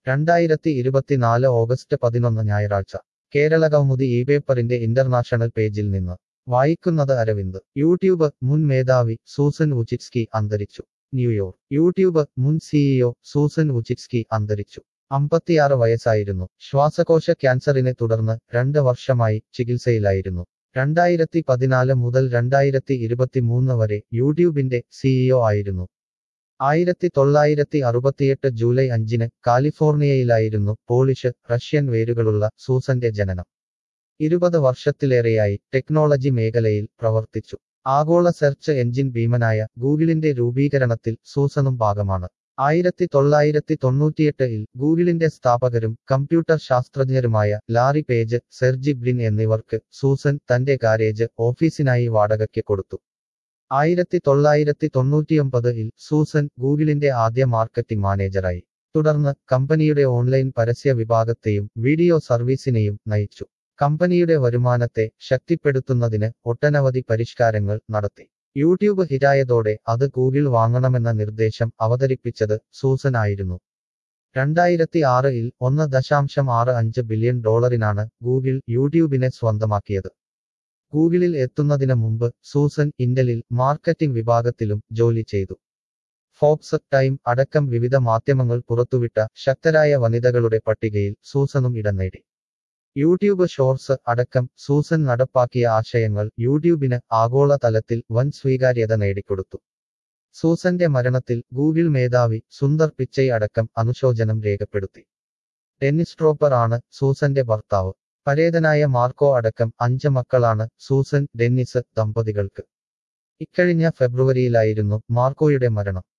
രണ്ടായിരത്തി ഇരുപത്തിനാല് ഓഗസ്റ്റ് പതിനൊന്ന് ഞായറാഴ്ച കേരള കൗമുദി ഈ പേപ്പറിന്റെ ഇന്റർനാഷണൽ പേജിൽ നിന്ന് വായിക്കുന്നത് അരവിന്ദ് യൂട്യൂബ് മുൻ മേധാവി സൂസൻ ഉച്ചിറ്റ്സ്കി അന്തരിച്ചു ന്യൂയോർക്ക് യൂട്യൂബ് മുൻ സിഇഒ സൂസൻ ഉച്ചിറ്റ്സ്കി അന്തരിച്ചു അമ്പത്തിയാറ് വയസ്സായിരുന്നു ശ്വാസകോശ ക്യാൻസറിനെ തുടർന്ന് രണ്ട് വർഷമായി ചികിത്സയിലായിരുന്നു രണ്ടായിരത്തി പതിനാല് മുതൽ രണ്ടായിരത്തി ഇരുപത്തിമൂന്ന് വരെ യൂട്യൂബിന്റെ സിഇഒ ആയിരുന്നു ആയിരത്തി തൊള്ളായിരത്തി അറുപത്തിയെട്ട് ജൂലൈ അഞ്ചിന് കാലിഫോർണിയയിലായിരുന്നു പോളിഷ് റഷ്യൻ വേരുകളുള്ള സൂസന്റെ ജനനം ഇരുപത് വർഷത്തിലേറെയായി ടെക്നോളജി മേഖലയിൽ പ്രവർത്തിച്ചു ആഗോള സെർച്ച് എഞ്ചിൻ ഭീമനായ ഗൂഗിളിന്റെ രൂപീകരണത്തിൽ സൂസനും ഭാഗമാണ് ആയിരത്തി തൊള്ളായിരത്തി തൊണ്ണൂറ്റിയെട്ടിൽ ഗൂഗിളിന്റെ സ്ഥാപകരും കമ്പ്യൂട്ടർ ശാസ്ത്രജ്ഞരുമായ ലാറി പേജ് സെർജി ബ്രിൻ എന്നിവർക്ക് സൂസൻ തന്റെ ഗാരേജ് ഓഫീസിനായി വാടകയ്ക്ക് കൊടുത്തു ആയിരത്തി തൊള്ളായിരത്തി തൊണ്ണൂറ്റിയൊമ്പതിൽ സൂസൻ ഗൂഗിളിന്റെ ആദ്യ മാർക്കറ്റിംഗ് മാനേജറായി തുടർന്ന് കമ്പനിയുടെ ഓൺലൈൻ പരസ്യ വിഭാഗത്തെയും വീഡിയോ സർവീസിനെയും നയിച്ചു കമ്പനിയുടെ വരുമാനത്തെ ശക്തിപ്പെടുത്തുന്നതിന് ഒട്ടനവധി പരിഷ്കാരങ്ങൾ നടത്തി യൂട്യൂബ് ഹിറ്റായതോടെ അത് ഗൂഗിൾ വാങ്ങണമെന്ന നിർദ്ദേശം അവതരിപ്പിച്ചത് സൂസൻ ആയിരുന്നു രണ്ടായിരത്തി ആറിൽ ഒന്ന് ദശാംശം ആറ് അഞ്ച് ബില്യൺ ഡോളറിനാണ് ഗൂഗിൾ യൂട്യൂബിനെ സ്വന്തമാക്കിയത് ഗൂഗിളിൽ എത്തുന്നതിന് മുമ്പ് സൂസൻ ഇന്റലിൽ മാർക്കറ്റിംഗ് വിഭാഗത്തിലും ജോലി ചെയ്തു ഫോക്സ് ടൈം അടക്കം വിവിധ മാധ്യമങ്ങൾ പുറത്തുവിട്ട ശക്തരായ വനിതകളുടെ പട്ടികയിൽ സൂസനും ഇടം നേടി യൂട്യൂബ് ഷോർട്സ് അടക്കം സൂസൻ നടപ്പാക്കിയ ആശയങ്ങൾ യൂട്യൂബിന് ആഗോള തലത്തിൽ വൻ സ്വീകാര്യത നേടിക്കൊടുത്തു സൂസന്റെ മരണത്തിൽ ഗൂഗിൾ മേധാവി സുന്ദർ പിച്ചൈ അടക്കം അനുശോചനം രേഖപ്പെടുത്തി ഡെന്നിസ് ട്രോപ്പർ ആണ് സൂസന്റെ ഭർത്താവ് പരേതനായ മാർക്കോ അടക്കം അഞ്ച് മക്കളാണ് സൂസൻ ഡെന്നിസ് ദമ്പതികൾക്ക് ഇക്കഴിഞ്ഞ ഫെബ്രുവരിയിലായിരുന്നു മാർക്കോയുടെ മരണം